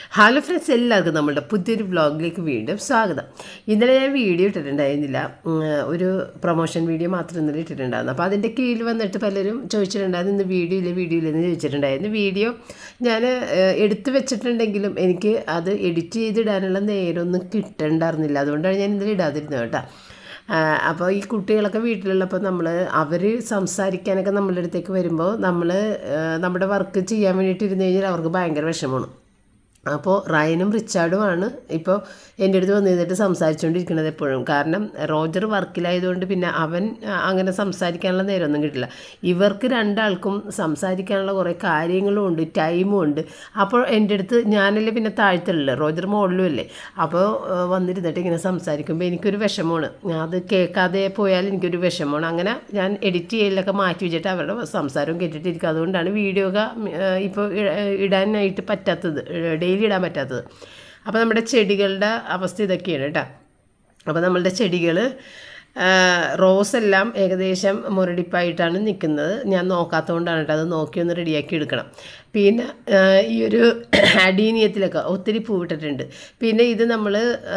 Hello friends എല്ലാവർക്കും നമ്മളുടെ പുതിയൊരു വ്ളോഗിലേക്ക് വീണ്ടും സ്വാഗതം ഇന്നലെ ഞാൻ വീഡിയോ ഇട്ടിട്ടുണ്ടായിരുന്നില്ല ഉം, ഒരു പ്രൊമോഷൻ വീഡിയോ മാത്രം ഇന്നലെ ഇട്ടിട്ടുണ്ടായിരുന്നു അപ്പോൾ അതിൻ്റെ കീഴിൽ വന്നിട്ട് പലരും ചോദിച്ചിട്ടുണ്ടായിരുന്നു ഇന്ന് വീഡിയോ ഇല്ല വീഡിയോ ഇല്ലെന്ന് ചോദിച്ചിട്ടുണ്ടായിരുന്നു വീഡിയോ ഞാൻ എടുത്തു വെച്ചിട്ടുണ്ടെങ്കിലും എനിക്ക് അത് എഡിറ്റ് ചെയ്തിടാനുള്ള നേരമൊന്നും കിട്ടണ്ടായിരുന്നില്ല അതുകൊണ്ടാണ് ഞാൻ ഇന്നലെ ഇടാതിരുന്നത് കേട്ടോ അപ്പോൾ ഈ കുട്ടികളൊക്കെ വീട്ടിലുള്ളപ്പോൾ നമ്മൾ അവർ സംസാരിക്കാനൊക്കെ നമ്മളുടെ അടുത്തേക്ക് വരുമ്പോൾ നമ്മൾ നമ്മുടെ വർക്ക് ചെയ്യാൻ വേണ്ടിയിട്ട് ഇരുന്ന് കഴിഞ്ഞാൽ അവർക്ക് ഭയങ്കര വിഷമമാണ് അപ്പോൾ റയനും റിച്ചാർഡുമാണ് ഇപ്പോൾ എൻ്റെ അടുത്ത് വന്ന് നിന്നിട്ട് സംസാരിച്ചുകൊണ്ടിരിക്കുന്നത് എപ്പോഴും കാരണം റോജർ വർക്കിലായതുകൊണ്ട് പിന്നെ അവൻ ആ, അങ്ങനെ സംസാരിക്കാനുള്ള നേരമൊന്നും കിട്ടില്ല ഇവർക്ക് രണ്ടാൾക്കും സംസാരിക്കാനുള്ള കുറേ കാര്യങ്ങളും ഉണ്ട് ടൈമും ഉണ്ട് അപ്പോൾ എൻ്റെ അടുത്ത് ഞാനല്ലേ പിന്നെ താഴ്ത്തുള്ളൂ റോജർ മുകളിലും അല്ലേ അപ്പോൾ ആ, വന്നിരുന്നിട്ട് ഇങ്ങനെ സംസാരിക്കുമ്പോൾ എനിക്കൊരു വിഷമമാണ് അത് കേൾക്കാതെ പോയാൽ എനിക്കൊരു വിഷമമാണ് അങ്ങനെ ഞാൻ എഡിറ്റ് ചെയ്യലൊക്കെ മാറ്റി വെച്ചിട്ട് അവരുടെ സംസാരവും കേട്ടിട്ടിരിക്കും അതുകൊണ്ടാണ് വീഡിയോ ഒക്കെ ഇപ്പോൾ ഇടാനായിട്ട് പറ്റാത്തത് ഡെയിലി ഇടാൻ പറ്റാത്തത് അപ്പോൾ നമ്മുടെ ചെടികളുടെ അവസ്ഥ ഇതൊക്കെയാണ് കേട്ടോ അപ്പോൾ നമ്മളുടെ ചെടികൾ റോസ് എല്ലാം ഏകദേശം മുരടിപ്പായിട്ടാണ് നിൽക്കുന്നത് ഞാൻ നോക്കാത്തതുകൊണ്ടാണ് കേട്ടോ അത് നോക്കി ഒന്ന് റെഡിയാക്കി എടുക്കണം പിന്നെ ആ, ഈ ഒരു അഡീനിയത്തിലൊക്കെ ഒത്തിരി പൂവിട്ടിട്ടുണ്ട് പിന്നെ ഇത് നമ്മൾ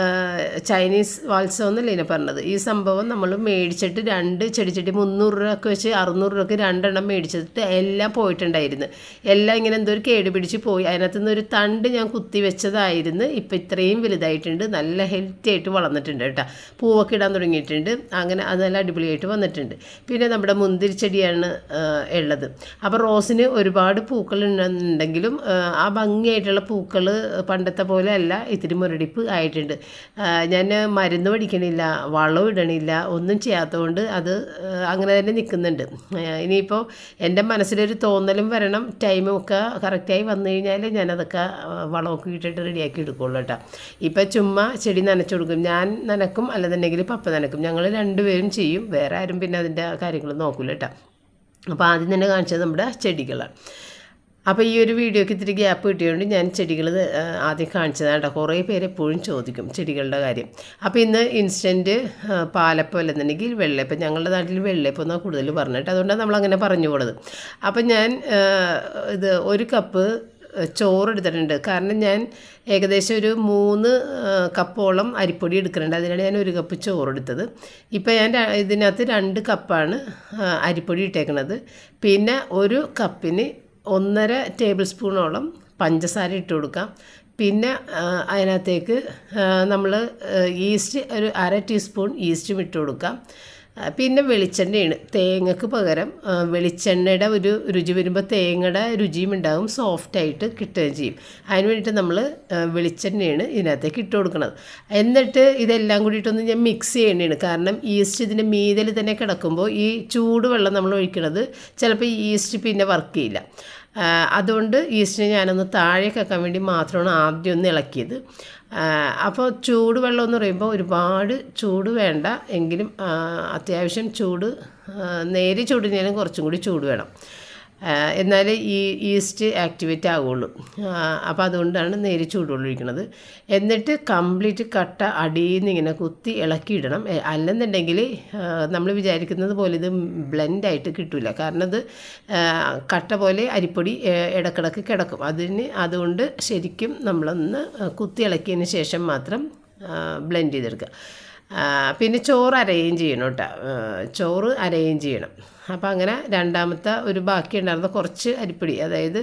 ചൈനീസ് വാത്സവം എന്നല്ലേ ഇതിനെ പറഞ്ഞത് ഈ സംഭവം നമ്മൾ മേടിച്ചിട്ട് രണ്ട് ചെടിച്ചട്ടി മുന്നൂറ് രൂപയൊക്കെ വെച്ച് അറുന്നൂറ് രൂപയ്ക്ക് രണ്ടെണ്ണം മേടിച്ചിട്ട് എല്ലാം പോയിട്ടുണ്ടായിരുന്നു എല്ലാം ഇങ്ങനെ എന്തോ ഒരു കേട് പിടിച്ച് പോയി അതിനകത്ത് നിന്ന് ഒരു തണ്ട് ഞാൻ കുത്തി വെച്ചതായിരുന്നു ഇപ്പം ഇത്രയും വലുതായിട്ടുണ്ട് നല്ല ഹെൽത്തി ആയിട്ട് വളർന്നിട്ടുണ്ട് കേട്ടോ പൂവൊക്കെ ഇടാൻ തുടങ്ങിയിട്ടുണ്ട് അങ്ങനെ അത് നല്ല അടിപൊളിയായിട്ട് വന്നിട്ടുണ്ട് പിന്നെ നമ്മുടെ മുന്തിരി ചെടിയാണ് ആ, ഉള്ളത് അപ്പോൾ റോസിന് ഒരുപാട് പൂക്കൾ ഉണ്ടെങ്കിലും ആ, ആ ഭംഗിയായിട്ടുള്ള പൂക്കൾ പണ്ടത്തെ പോലെ അല്ല ഇത്തിരി മുരടിപ്പ് ആയിട്ടുണ്ട് ആ, ഞാൻ മരുന്ന് പഠിക്കണില്ല വളം ഇടണില്ല ഒന്നും ചെയ്യാത്തതുകൊണ്ട് അത് ആ, അങ്ങനെ തന്നെ നിൽക്കുന്നുണ്ട് ആ, ഇനിയിപ്പോൾ എൻ്റെ മനസ്സിലൊരു തോന്നലും വരണം ടൈമും ഒക്കെ കറക്റ്റായി വന്നു കഴിഞ്ഞാൽ ഞാനതൊക്കെ ആ, വളമൊക്കെ ഇട്ടിട്ട് റെഡിയാക്കി എടുക്കുള്ളൂ കേട്ടോ ഇപ്പം ചുമ്മാ ചെടി നനച്ചു കൊടുക്കും ഞാൻ നനക്കും അല്ലെന്നുണ്ടെങ്കിൽ പപ്പ നനക്കും ഞങ്ങൾ രണ്ടുപേരും ചെയ്യും വേറെ ആരും പിന്നെ അതിൻ്റെ കാര്യങ്ങൾ നോക്കില്ല കേട്ടോ അപ്പോൾ ആദ്യം തന്നെ കാണിച്ചത് നമ്മുടെ ചെടികളാണ് അപ്പോൾ ഈ ഒരു വീഡിയോക്ക് ഇത്തിരി ഗ്യാപ്പ് കിട്ടിയതുകൊണ്ട് ഞാൻ ചെടികൾ ആദ്യം കാണിച്ചതാണ് കേട്ടോ കുറേ പേര് എപ്പോഴും ചോദിക്കും ചെടികളുടെ കാര്യം അപ്പോൾ ഇന്ന് ഇൻസ്റ്റൻറ്റ് പാലപ്പം അല്ലെന്നുണ്ടെങ്കിൽ വെള്ളയപ്പം ഞങ്ങളുടെ നാട്ടിൽ വെള്ളയപ്പം എന്നാണ് കൂടുതൽ പറഞ്ഞിട്ട് അതുകൊണ്ടാണ് നമ്മളങ്ങനെ പറഞ്ഞു പോണത് അപ്പം ഞാൻ ആ, ഇത് ഒരു കപ്പ് ചോറ് എടുത്തിട്ടുണ്ട് കാരണം ഞാൻ ഏകദേശം ഒരു മൂന്ന് ആ, കപ്പോളം അരിപ്പൊടി എടുക്കുന്നുണ്ട് അതിനാണ് ഞാൻ ഒരു കപ്പ് ചോറ് എടുത്തത് ഇപ്പം ഞാൻ ര- ഇതിനകത്ത് രണ്ട് കപ്പാണ് ആ, അരിപ്പൊടി ഇട്ടേക്കണത് പിന്നെ ഒരു കപ്പിന് ഒന്നര ടേബിൾ സ്പൂണോളം പഞ്ചസാര ഇട്ട് കൊടുക്കാം പിന്നെ ആ, അതിനകത്തേക്ക് നമ്മൾ ഈസ്റ്റ് ഒരു അര ടീസ്പൂൺ ഈസ്റ്റും ഇട്ട് കൊടുക്കാം ആ, പിന്നെ വെളിച്ചെണ്ണയാണ് തേങ്ങക്ക് പകരം ആ, വെളിച്ചെണ്ണയുടെ ഒരു രുചി വരുമ്പോൾ തേങ്ങയുടെ രുചിയും ഉണ്ടാകും സോഫ്റ്റായിട്ട് കിട്ടുകയും ചെയ്യും അതിന് വേണ്ടിയിട്ട് നമ്മൾ വെളിച്ചെണ്ണയാണ് ഇതിനകത്തേക്ക് ഇട്ട് കൊടുക്കുന്നത് എന്നിട്ട് ഇതെല്ലാം കൂടിയിട്ടൊന്ന് ഞാൻ മിക്സ് ചെയ്യണതാണ് കാരണം ഈസ്റ്റ് ഇതിൻ്റെ മീതൽ തന്നെ കിടക്കുമ്പോൾ ഈ ചൂടുവെള്ളം നമ്മൾ ഒഴിക്കണത് ചിലപ്പോൾ ഈ ഈസ്റ്റ് പിന്നെ വർക്ക് ചെയ്യില്ല ആ, അതുകൊണ്ട് ഈസ്റ്റിനെ ഞാനൊന്ന് താഴേക്ക് വെക്കാൻ വേണ്ടി മാത്രമാണ് ആദ്യം ഒന്ന് ഇളക്കിയത് ആ, അപ്പോൾ ചൂടുവെള്ളം എന്ന് പറയുമ്പോൾ ഒരുപാട് ചൂട് വേണ്ട എങ്കിലും ആ, അത്യാവശ്യം ചൂട് ആ, നേരെ ചൂടിനേലും കുറച്ചും കൂടി ചൂട് വേണം ആ, എന്നാലേ ഈ ഈസ്റ്റ് ആക്ടിവേറ്റ് ആകുള്ളൂ അപ്പോൾ അതുകൊണ്ടാണ് നേരെ ചൂടുവെള്ളം ഒഴിക്കുന്നത് എന്നിട്ട് കംപ്ലീറ്റ് കട്ട അടിയിൽ നിന്ന് ഇങ്ങനെ കുത്തി ഇളക്കിയിടണം എ- അല്ലെന്നുണ്ടെങ്കിൽ നമ്മൾ വിചാരിക്കുന്നത് പോലെ ഇത് ബ്ലെൻഡായിട്ട് കിട്ടില്ല കാരണം ഇത് ആ, കട്ട പോലെ അരിപ്പൊടി ആ, ഇടക്കിടക്ക് കിടക്കും അതിന് അതുകൊണ്ട് ശരിക്കും നമ്മളൊന്ന് കുത്തി ഇളക്കിയതിന് ശേഷം മാത്രം ബ്ലെൻഡ് ചെയ്തെടുക്കുക ആ, പിന്നെ ചോറ് അരയും ചെയ്യണം കേട്ടോ ആ, ചോറ് അരയും ചെയ്യണം അപ്പോൾ അങ്ങനെ രണ്ടാമത്തെ ഒരു ബാക്കി ഉണ്ടായിരുന്ന കുറച്ച് അരിപ്പൊടി അതായത്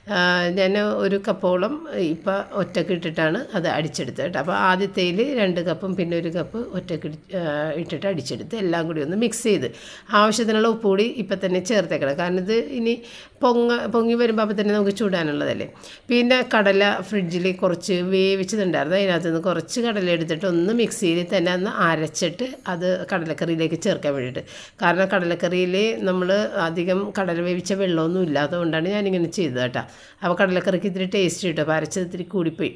ഞാൻ ഒരു കപ്പോളം ഇപ്പം ഒറ്റക്ക് ഇട്ടിട്ടാണ് അത് അടിച്ചെടുത്തത് കേട്ടോ അപ്പോൾ ആദ്യത്തേൽ രണ്ട് കപ്പും പിന്നെ ഒരു കപ്പ് ഒറ്റക്ക് ഇടി- ആ, ഇട്ടിട്ട് അടിച്ചെടുത്ത് എല്ലാം കൂടി ഒന്ന് മിക്സ് ചെയ്ത് ആവശ്യത്തിനുള്ള ഉപ്പ് കൂടി ഇപ്പം തന്നെ ചേർത്തേക്കണം കാരണം ഇത് ഇനി പൊങ്ങ പൊങ്ങി വരുമ്പോൾ അപ്പം തന്നെ നമുക്ക് ചൂടാനുള്ളതല്ലേ പിന്നെ കടല ഫ്രിഡ്ജിൽ കുറച്ച് വേവിച്ചതുണ്ടായിരുന്നു അതിനകത്ത് നിന്ന് കുറച്ച് കടല എടുത്തിട്ട് ഒന്ന് മിക്സിയിൽ തന്നെ ഒന്ന് അരച്ചിട്ട് അത് കടലക്കറിയിലേക്ക് ചേർക്കാൻ വേണ്ടിയിട്ട് കാരണം കടലക്കറിയിൽ നമ്മൾ അധികം കടല വേവിച്ച വെള്ളമൊന്നും ഇല്ലാത്തതുകൊണ്ടാണ് ഞാനിങ്ങനെ ചെയ്തത് കേട്ടോ അപ്പോൾ കടലക്കറിക്ക് ഇത്തിരി ടേസ്റ്റ് കിട്ടും അപ്പോൾ അരച്ചത് ഇത്തിരി കൂടിപ്പോയി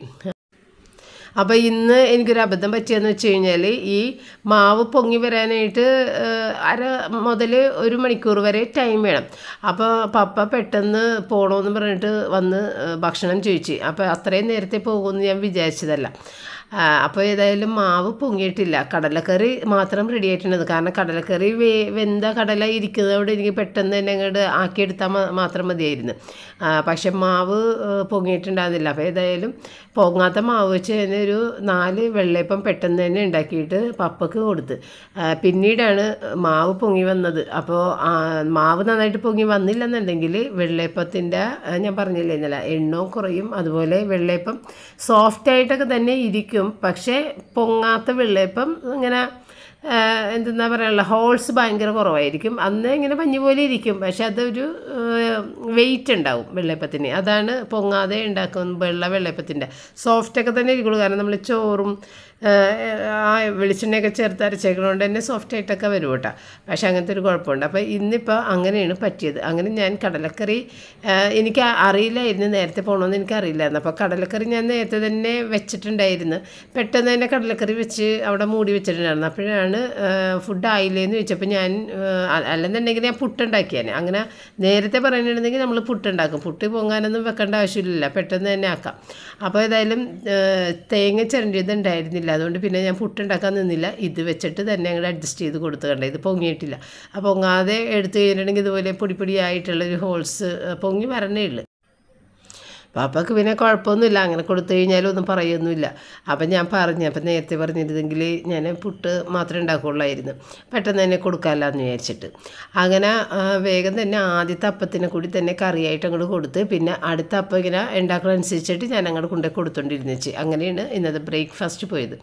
അപ്പോൾ ഇന്ന് എനിക്കൊരു അബദ്ധം പറ്റിയെന്ന് വെച്ച് കഴിഞ്ഞാൽ ഈ മാവ് പൊങ്ങി വരാനായിട്ട് ഏഹ്, അര മുതൽ ഒരു മണിക്കൂർ വരെ ടൈം വേണം അപ്പോൾ പപ്പ പെട്ടെന്ന് പോകണമെന്ന് പറഞ്ഞിട്ട് വന്ന് ഏഹ്, ഭക്ഷണം ചോദിച്ചു അപ്പോൾ അത്രയും നേരത്തെ പോകുമെന്ന് ഞാൻ വിചാരിച്ചതല്ല അപ്പോൾ ഏതായാലും മാവ് പൊങ്ങിയിട്ടില്ല കടലക്കറി മാത്രം റെഡി ആയിട്ടുണ്ട് കാരണം കടലക്കറി വേ വെന്ത കടല ഇരിക്കുന്നതോടെ എനിക്ക് പെട്ടെന്ന് തന്നെ അങ്ങോട്ട് ആക്കിയെടുത്താൽ മാ- മാത്രം മതിയായിരുന്നു ആ, പക്ഷെ മാവ് ആ, പൊങ്ങിയിട്ടുണ്ടായിരുന്നില്ല അപ്പോൾ ഏതായാലും പൊങ്ങാത്ത മാവ് വെച്ച് തന്നെ ഒരു നാല് വെള്ളയപ്പം പെട്ടെന്ന് തന്നെ ഉണ്ടാക്കിയിട്ട് പപ്പക്ക് കൊടുത്ത് ആ, പിന്നീടാണ് മാവ് പൊങ്ങി വന്നത് അപ്പോൾ മാവ് നന്നായിട്ട് പൊങ്ങി വന്നില്ലെന്നുണ്ടെങ്കിൽ വെള്ളയപ്പത്തിൻ്റെ ആ, ഞാൻ പറഞ്ഞില്ലേ ഇന്നലെ എണ്ണവും കുറയും അതുപോലെ വെള്ളയപ്പം സോഫ്റ്റ് ആയിട്ടൊക്കെ തന്നെ ഇരിക്കും പക്ഷേ പൊങ്ങാത്ത വെള്ളയപ്പം ഇങ്ങനെ ആ, എന്തെന്നാ പറയാനുള്ള ഹോൾസ് ഭയങ്കര കുറവായിരിക്കും അന്ന് ഇങ്ങനെ പഞ്ഞി പോലെ ഇരിക്കും പക്ഷെ അതൊരു വെയിറ്റ് ഉണ്ടാവും വെള്ളയപ്പത്തിന് അതാണ് പൊങ്ങാതെ ഉണ്ടാക്കുന്ന വെള്ള വെള്ളയപ്പത്തിൻ്റെ സോഫ്റ്റൊക്കെ തന്നെ ഇരിക്കുള്ളൂ കാരണം നമ്മൾ ചോറും ആ, ആ വെളിച്ചെണ്ണയൊക്കെ ചേർത്ത് അരച്ചേക്കണോണ്ട് തന്നെ സോഫ്റ്റ് ആയിട്ടൊക്കെ വരും കേട്ടോ പക്ഷെ അങ്ങനത്തെ ഒരു കുഴപ്പമുണ്ട് അപ്പോൾ ഇന്നിപ്പോൾ അങ്ങനെയാണ് പറ്റിയത് അങ്ങനെ ഞാൻ കടലക്കറി ആ, എനിക്ക് അറിയില്ലായിരുന്നു നേരത്തെ പോകണമെന്ന് എനിക്ക് അറിയില്ലായിരുന്നു അപ്പോൾ കടലക്കറി ഞാൻ നേരത്തെ തന്നെ വെച്ചിട്ടുണ്ടായിരുന്നു പെട്ടെന്ന് തന്നെ കടലക്കറി വെച്ച് അവിടെ മൂടി വെച്ചിട്ടുണ്ടായിരുന്നു അപ്പോഴാണ് ഫുഡ് ആയില്ലേന്ന് ചോദിച്ചപ്പോൾ ഞാൻ ആ, അല്ലെന്നുണ്ടെങ്കിൽ ഞാൻ പുട്ടുണ്ടാക്കിയാണ് അങ്ങനെ നേരത്തെ പറയുന്നുണ്ടെങ്കിൽ നമ്മൾ പുട്ടുണ്ടാക്കും പുട്ട് പൊങ്ങാനൊന്നും വെക്കേണ്ട ആവശ്യമില്ല പെട്ടെന്ന് തന്നെ ആക്കാം അപ്പോൾ ഏതായാലും ആ, തേങ്ങ ചിരണ്ടിയത് ഉണ്ടായിരുന്നില്ല അതുകൊണ്ട് പിന്നെ ഞാൻ പുട്ടുണ്ടാക്കാൻ നിന്നില്ല ഇത് വെച്ചിട്ട് തന്നെ അങ്ങോട്ട് അഡ്ജസ്റ്റ് ചെയ്ത് കൊടുത്തു കണ്ടേ ഇത് പൊങ്ങിയിട്ടില്ല ആ പൊങ്ങാതെ എടുത്തു കഴിഞ്ഞിട്ടുണ്ടെങ്കിൽ ഇതുപോലെ പൊടി പൊടിയായിട്ടുള്ളൊരു ഹോൾസ് പൊങ്ങി വരണേ ഉള്ളൂ പാപ്പക്ക് പിന്നെ കുഴപ്പമൊന്നുമില്ല അങ്ങനെ കൊടുത്തു കഴിഞ്ഞാലും ഒന്നും പറയൊന്നുമില്ല അപ്പം ഞാൻ പറഞ്ഞു അപ്പം നേരത്തെ പറഞ്ഞിരുന്നെങ്കിൽ ഞാൻ പുട്ട് മാത്രമേ ഉണ്ടാക്കുകയുള്ളായിരുന്നു പെട്ടെന്ന് തന്നെ കൊടുക്കാമല്ലോ എന്ന് വിചാരിച്ചിട്ട് അങ്ങനെ ആ, വേഗം തന്നെ ആദ്യത്തെ അപ്പത്തിനെ കൂടി തന്നെ കറിയായിട്ട് അങ്ങോട്ട് കൊടുത്ത് പിന്നെ അടുത്ത അപ്പം ഇങ്ങനെ ഉണ്ടാക്കണമനുസരിച്ചിട്ട് ഞാൻ അങ്ങോട്ട് കൊണ്ടുപോയി കൊടുത്തോണ്ടിരുന്നിച്ച് അങ്ങനെയാണ് ഇന്നത്തെ ബ്രേക്ക്ഫാസ്റ്റ് പോയത്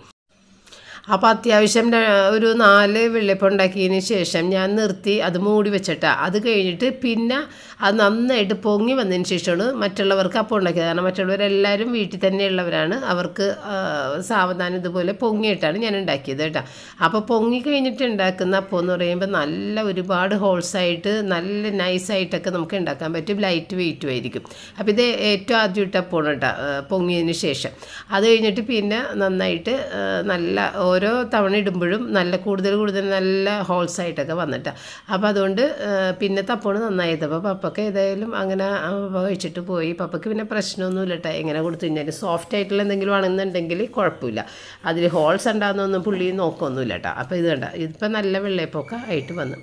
അപ്പോൾ അത്യാവശ്യം ര- ഒരു നാല് വെള്ളയപ്പം ഉണ്ടാക്കിയതിന് ശേഷം ഞാൻ നിർത്തി അത് മൂടി വെച്ചിട്ടാ അത് കഴിഞ്ഞിട്ട് പിന്നെ അത് നന്നായിട്ട് പൊങ്ങി വന്നതിന് ശേഷമാണ് മറ്റുള്ളവർക്ക് അപ്പം ഉണ്ടാക്കിയത് കാരണം മറ്റുള്ളവരെല്ലാവരും വീട്ടിൽ തന്നെയുള്ളവരാണ് അവർക്ക് ആ, സാവധാനം ഇതുപോലെ പൊങ്ങിയിട്ടാണ് ഞാൻ ഉണ്ടാക്കിയത് കേട്ടോ അപ്പോൾ പൊങ്ങി കഴിഞ്ഞിട്ട് ഉണ്ടാക്കുന്ന അപ്പം എന്ന് പറയുമ്പോൾ നല്ല ഒരുപാട് ഹോൾസായിട്ട് നല്ല നൈസായിട്ടൊക്കെ നമുക്ക് ഉണ്ടാക്കാൻ പറ്റും ലൈറ്റ് വെയിറ്റും ആയിരിക്കും അപ്പോൾ ഇത് ഏറ്റവും ആദ്യം ഇട്ട അപ്പമാണ് കേട്ടോ ആ, പൊങ്ങിയതിന് ശേഷം അത് കഴിഞ്ഞിട്ട് പിന്നെ നന്നായിട്ട് ആ, നല്ല ഓരോ തവണ ഇടുമ്പോഴും നല്ല കൂടുതൽ കൂടുതൽ നല്ല ഹോൾസ് ആയിട്ടൊക്കെ വന്നിട്ടാണ് അപ്പോൾ അതുകൊണ്ട് ആ, പിന്നെ തപ്പോണ് നന്നായത് അപ്പോൾ പപ്പക്ക് ഏതായാലും അങ്ങനെ ആ, പപ്പ കഴിച്ചിട്ട് പോയി പപ്പക്ക് പിന്നെ പ്രശ്നമൊന്നുമില്ല കേട്ടോ എങ്ങനെ കൊടുത്തു കഴിഞ്ഞാൽ സോഫ്റ്റ് ആയിട്ടുള്ള എന്തെങ്കിലും ആണെന്നുണ്ടെങ്കിൽ കുഴപ്പമില്ല അതിൽ ഹോൾസ് ഉണ്ടാകുന്നൊന്നും പുള്ളി നോക്കൊന്നുമില്ല കേട്ടോ അപ്പോൾ ഇത് കണ്ട ഇതിപ്പോൾ നല്ല വെള്ളയപ്പൊക്കെ ആയിട്ട് വന്നു